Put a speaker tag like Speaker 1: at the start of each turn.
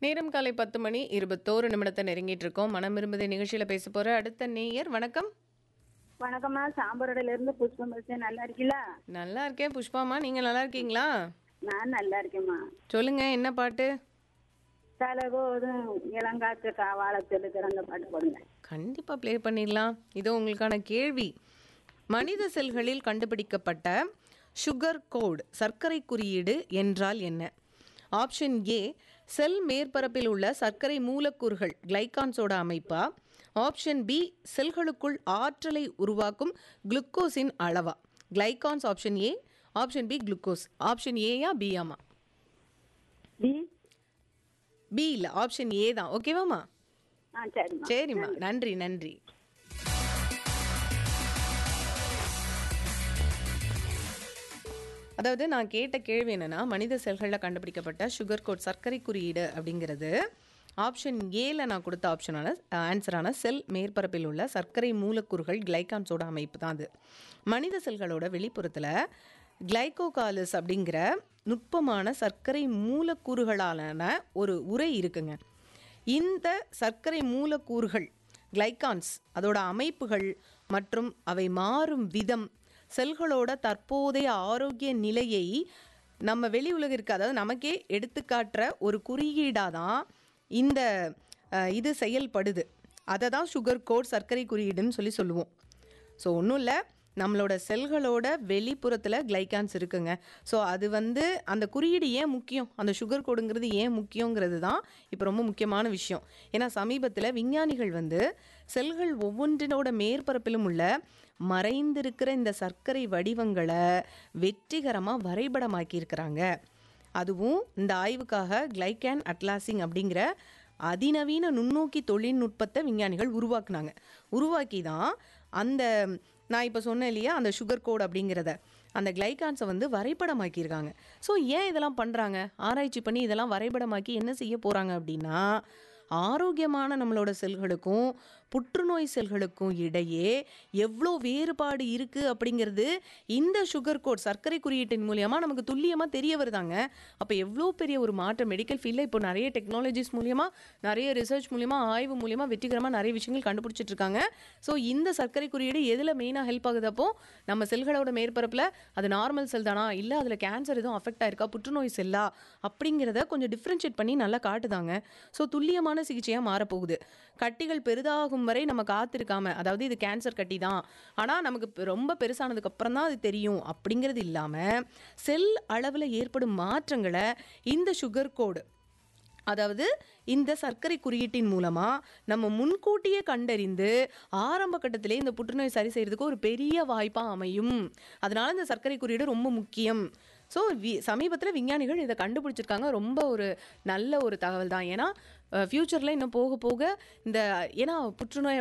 Speaker 1: நேரம் காலை பத்து மணி இருபத்தோரு நிமிடத்தை நெருங்கிட்டு இருக்கோம் மனம் விரும்புதை நிகழ்ச்சியில பேச போற அடுத்த நேயர் வணக்கம்
Speaker 2: வணக்கம்மா சாம்பரோடையில இருந்து புஷ்பம் பேசுறேன் நல்லா இருக்கீங்களா
Speaker 1: நல்லா இருக்கேன் புஷ்பாமா நீங்க நல்லா இருக்கீங்களா
Speaker 2: நான் நல்லா இருக்கேம்மா
Speaker 1: சொல்லுங்க என்ன பாட்டு
Speaker 2: தலகோதும் இளங்காற்று காவால சொல்லுக்கிற அந்த பாட்டு போடுங்க
Speaker 1: கண்டிப்பா ப்ளே பண்ணிடலாம் இதோ உங்களுக்கான கேள்வி மனித செல்களில் கண்டுபிடிக்கப்பட்ட சுகர் கோட் சர்க்கரை குறியீடு என்றால் என்ன ஆப்ஷன் ஏ செல் மேற்பரப்பில் உள்ள சர்க்கரை மூலக்கூறுகள் கிளைகான்ஸோட அமைப்பா ஆப்ஷன் பி செல்களுக்குள் ஆற்றலை உருவாக்கும் குளுக்கோஸின் அளவா கிளைகான்ஸ் option A option B glucose option ஏயா பியாமா
Speaker 2: பி
Speaker 1: பி இல்லை ஆப்ஷன் ஏ தான் ஓகேவாம்மா
Speaker 2: ஆ சரிம்மா
Speaker 1: சரிம்மா நன்றி நன்றி அதாவது நான் கேட்ட கேள்வி என்னன்னா மனித செல்களில் கண்டுபிடிக்கப்பட்ட சுகர் கோட் சர்க்கரை குறியீடு அப்படிங்கிறது ஆப்ஷன் ஏல நான் கொடுத்த ஆப்ஷனான ஆன்சரான செல் மேற்பரப்பில் உள்ள சர்க்கரை மூலக்கூறுகள் கிளைகான்ஸோட அமைப்பு தான் அது மனித செல்களோட வெளிப்புறத்தில் கிளைகோகாலிஸ் அப்படிங்கிற நுட்பமான சர்க்கரை மூலக்கூறுகளாலான ஒரு உரை இருக்குங்க இந்த சர்க்கரை மூலக்கூறுகள் கிளைகான்ஸ் அதோட அமைப்புகள் மற்றும் அவை மாறும் விதம் செல்களோட தற்போதைய ஆரோக்கிய நிலையை நம்ம வெளி உலகிற்கு அதாவது நமக்கே எடுத்துக்காட்டுற ஒரு குறியீடாக தான் இந்த அஹ், இது செயல்படுது அதை தான் சுகர் கோட் சர்க்கரை குறியீடுன்னு சொல்லி சொல்லுவோம் ஸோ ஒன்றும் இல்லை நம்மளோட செல்களோட வெளிப்புறத்தில் கிளைகான்ஸ் இருக்குங்க ஸோ அது வந்து அந்த குறியீடு ஏன் முக்கியம் அந்த சுகர் கோடுங்கிறது ஏன் முக்கியங்கிறது தான் இப்போ ரொம்ப முக்கியமான விஷயம் ஏன்னா சமீபத்தில் விஞ்ஞானிகள் வந்து செல்கள் ஒவ்வொன்றினோட மேற்பரப்பிலும் உள்ள மறைந்திருக்கிற இந்த சர்க்கரை வடிவங்களை வெற்றிகரமாக வரைபடமாக்கியிருக்கிறாங்க அதுவும் இந்த ஆய்வுக்காக கிளைகேன் அட்லாசிங் அப்படிங்கிற அதிநவீன நுண்ணோக்கி தொழில்நுட்பத்தை விஞ்ஞானிகள் உருவாக்குனாங்க உருவாக்கி தான் அந்த நான் இப்போ சொன்னேன் இல்லையா அந்த சுகர் கோட் அப்படிங்கிறத அந்த கிளைகான்ஸை வந்து வரைபடமாக்கியிருக்காங்க ஸோ ஏன் இதெல்லாம் பண்ணுறாங்க ஆராய்ச்சி பண்ணி இதெல்லாம் வரைபடமாக்கி என்ன செய்ய போகிறாங்க அப்படின்னா ஆரோக்கியமான நம்மளோட செல்களுக்கும் புற்றுநோய் செல்களுக்கும் இடையே எவ்வளோ வேறுபாடு இருக்குது அப்படிங்கிறது இந்த சுகர் கோட் சர்க்கரை குறியீட்டின் மூலியமாக நமக்கு துல்லியமாக தெரிய வருதாங்க அப்போ எவ்வளோ பெரிய ஒரு மாற்றம் மெடிக்கல் ஃபீல்டில் இப்போ நிறைய டெக்னாலஜிஸ் மூலியமாக நிறைய ரிசர்ச் மூலியமாக ஆய்வு மூலியமாக வெற்றிகரமாக நிறைய விஷயங்கள் கண்டுபிடிச்சிட்டு இருக்காங்க ஸோ இந்த சர்க்கரை குறியீடு எதில் மெயினாக ஹெல்ப் ஆகுது அப்போ நம்ம செல்களோட மேற்பரப்பில் அது நார்மல் செல் தானா இல்லை அதில் கேன்சர் எதுவும் அஃபெக்ட் ஆயிருக்கா புற்றுநோய் செல்லா அப்படிங்கிறத கொஞ்சம் டிஃப்ரென்ஷியேட் பண்ணி நல்லா காட்டுதாங்க ஸோ துல்லியமான சிகிச்சையாக மாறப்போகுது கட்டிகள் பெரிதாகும் வரை நம்ம காத்திருக்காம அதாவது இது கேன்சர் கட்டி தான் ஆனால் நமக்கு பெ- ரொம்ப பெருசானதுக்கு அப்புறம் தான் அது தெரியும் அப்படிங்கிறது இல்லாமல் செல் அளவில் ஏற்படும் மாற்றங்களை இந்த சுகர் கோடு அதாவது இந்த சர்க்கரை குறியீட்டின் மூலமாக நம்ம முன்கூட்டியே கண்டறிந்து ஆரம்ப கட்டத்திலே இந்த புற்றுநோய் சரி செய்யறதுக்கு ஒரு பெரிய வாய்ப்பாக அமையும் அதனால இந்த சர்க்கரை குறியீடு ரொம்ப முக்கியம் ஸோ வி சமீபத்தில் விஞ்ஞானிகள் இதை கண்டுபிடிச்சிருக்காங்க ரொம்ப ஒரு நல்ல ஒரு தகவல் தான் ஏன்னா ஃப்யூச்சரில் இன்னும் போக போக இந்த ஏன்னா புற்றுநோய்